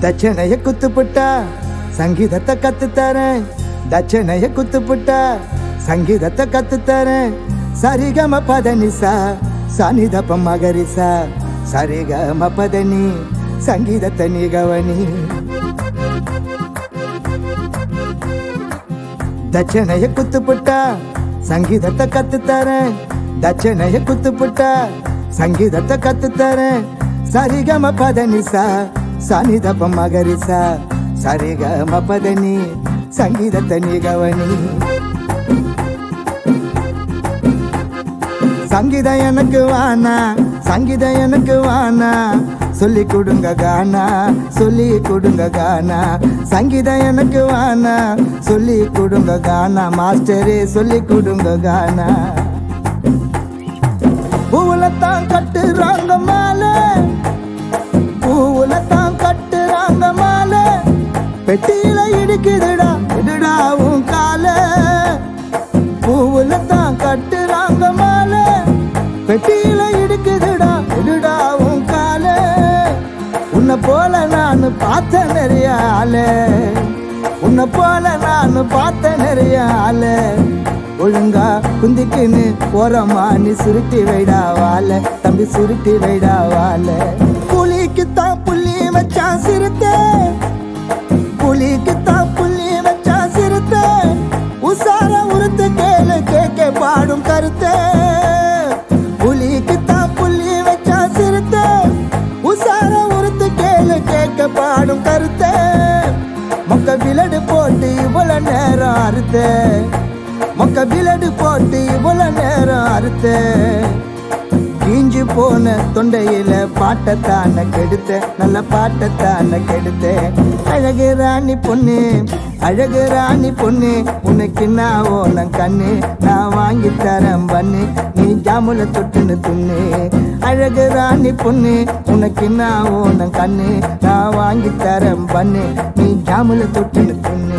தட்சணைய குத்து புட்டா சங்கீதத்தை கத்து தரேன் தட்சணைய குத்து புட்டா சங்கீதத்தை கத்து தரேன் சரிகம பதனிசா சனிதப்ப மகரிசா சரிகம பதனி சங்கீதத்தை நீ கவனி தட்சணைய குத்து புட்டா சங்கீதத்தை கத்து தரேன் தட்சணைய குத்து புட்டா சங்கீதத்தை கத்து தரேன் சரிகம பதனிசா சனிதப்ப மகரிசா சரிகம பதனி சங்கீதத்தை நீ கவனி சங்கீதம் எனக்கு வானா சங்கீதம் எனக்கு வானா சொல்லி கொடுங்க கானா சொல்லி கொடுங்க கானா சங்கீதம் எனக்கு வானா சொல்லி கொடுங்க கானா மாஸ்டரே சொல்லி கொடுங்க கானா பூவுல தான் கட்டுறாங்க மாலை பூவுல தான் கட்டுறாங்க மாலை பெட்டியில இடிக்குதுடா இடுடா உன் காலை பூவுல தான் கட்டுறாங்க மாலை பெட்டியில இடுக்குதுடா இடுடா உன் காலை உன்னை போல நான் பார்த்த நிறைய ஆளு உன்னை போல நான் பார்த்த நிறைய ஆளு ஒழுங்கா குந்திக்குன்னு போறமா நீ சுருட்டி வைடா வாழ தம்பி சுருட்டி வைடா வாழ புலிக்கு தான் புள்ளி வச்சான் சிறுத்தை புலிக்கு தான் புள்ளி வச்சா சிறுத்த உசார உருத்து கேளு கேட்க பாடும் கருத்து புலிக்கு தான் புள்ளி வச்சா சிறுத்த உசார உருத்து கேளு கேட்க பாடும் கருத்து மொக்க விலடு போட்டு இவ்வளவு நேரம் அறுத்து மொக்க விலடு போட்டு இவ்வளவு நேரம் அறுத்து கீஞ்சு போன தொண்டையில பாட்டத்தான கெடுத்த நல்ல பாட்டத்தான கெடுத்த அழகு ராணி பொண்ணு அழகு ராணி பொண்ணு உனக்கு நான் ஓனம் கண்ணு நான் வாங்கி தரேன் பண்ணு நீ ஜாமுல தொட்டுன்னு துண்ணு அழகு ராணி பொண்ணு உனக்கு நான் ஓனம் கண்ணு நான் வாங்கி தரேன் பண்ணு நீ ஜாமுல தொட்டுன்னு துண்ணு